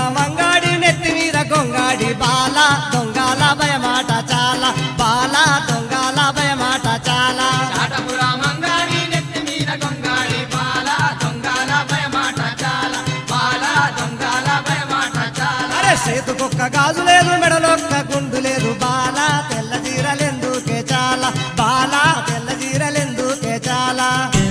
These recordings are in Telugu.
మంగాడి నెత్తి మీద గొంగాడి బాల దొంగల భయమాట చాలా బాల దొంగల భయమాట చాలా చాటపుర మంగాడి నెత్తి మీద గొంగాడి బాల దొంగల భయమాట చాలా బాల దొంగల భయమాట చాలా అరే చేతుకొక్క గాజు లేదు మెడలొక్క గుండు లేదు బాల తెల్ల జీరలెందుకే చాలా బాల తెల్ల జీరలెందుకే చాలా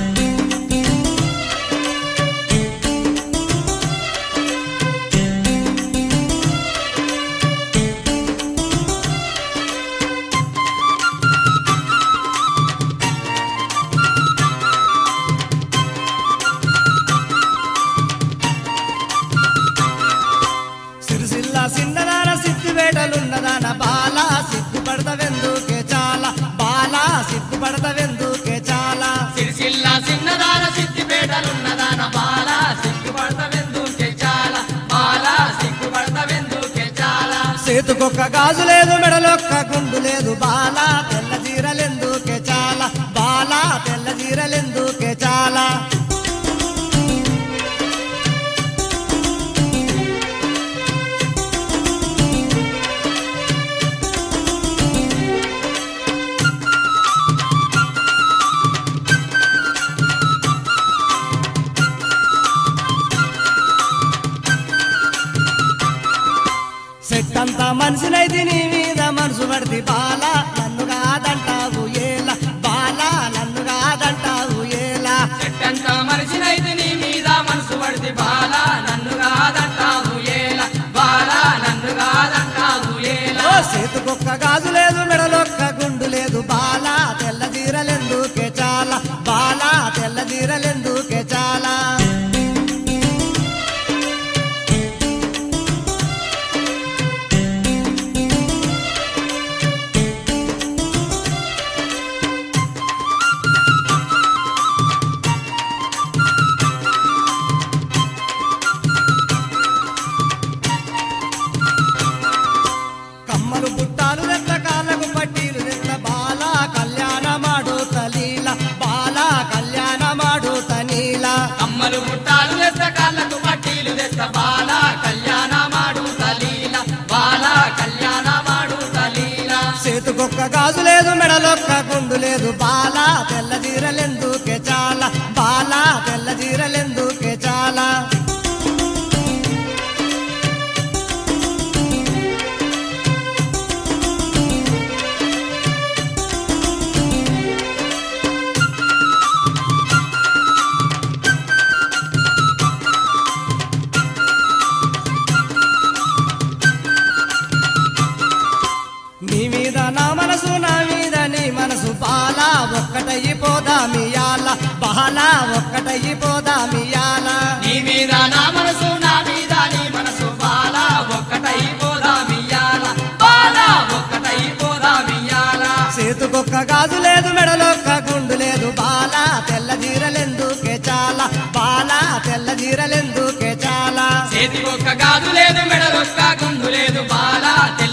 సిరిసిల్ల సిన్నదాన సిద్ధివేటలున్నదాన బాల సిగ్గుపడతవెందుకే చాలా బాల సిగ్గుపడతవెందుకే చాలా సిరిసిల్ల సిన్నదాన సిద్ధిపేటలున్నదాన బాల సిగ్గుపడతవెందుకే చాలా బాల సిగ్గుపడతవెందుకే చాలా చేతుకొక్క గాజు లేదు మెడలొక్క గుండు లేదు బాల తెల్ల జీరలెందుకే చాలా బాల తెల్ల జీరలెందుకే చాలా సెట్టంతా మనిషినైతే నీ మీద మనసు పడితే బాల నన్ను కాదంటావు ఏలా బాల నన్ను కాదంటావు ఏలా చెట్టంత మనిషినైతే నీ మీద మనసు పడితే బాల నన్ను కాదంటావు ఏల బాల నన్ను కాదంటావు ఏల ఓ చేతుకొక్క గాజు లేదు మెడలొక్క గుండు లేదు బాల తెల్ల జీరలెందుకే చాలా బాల తెల్ల జీరలెందుకే చాలా కమ్మలు పుట్టాలు రెత్త కాళ్ళకు పట్టీలు రెత్త బాల కళ్యాణ మాడు తలీల బాల కళ్యాణ మాడు తనీల కమ్మలు ముట్టాలు తెస్త కాళ్ళకు పట్టీలు తెస్త బాల కళ్యాణ మాడు తలీల బాల కళ్యాణ మాడు తలీల చేతుకొక్క గాజు లేదు మెడలొక్క గుండు లేదు బాల తెల్ల జీరలెందుకే చాలా బాల తెల్ల జీరలెందుకే చాలా నీ మీద నా మనసు నా మీద నీ మనసు బాల ఒక్కటైపోదా మియాల బాల ఒక్కటైపోదా మియాల నీ మీద నా మనసు నా మీద నీ మనసు బాల ఒక్కటై పోదా మియాల బాల ఒక్కటై పోదా మియాల చేతుకొక్క గాజు లేదు మెడలొక్క గుండు లేదు బాల తెల్ల జీరలెందుకే చాలా బాల తెల్ల జీరలెందుకే చాలా చేతి ఒక్క గాజు లేదు మెడలొక్క గుండు లేదు బాల తెల్ల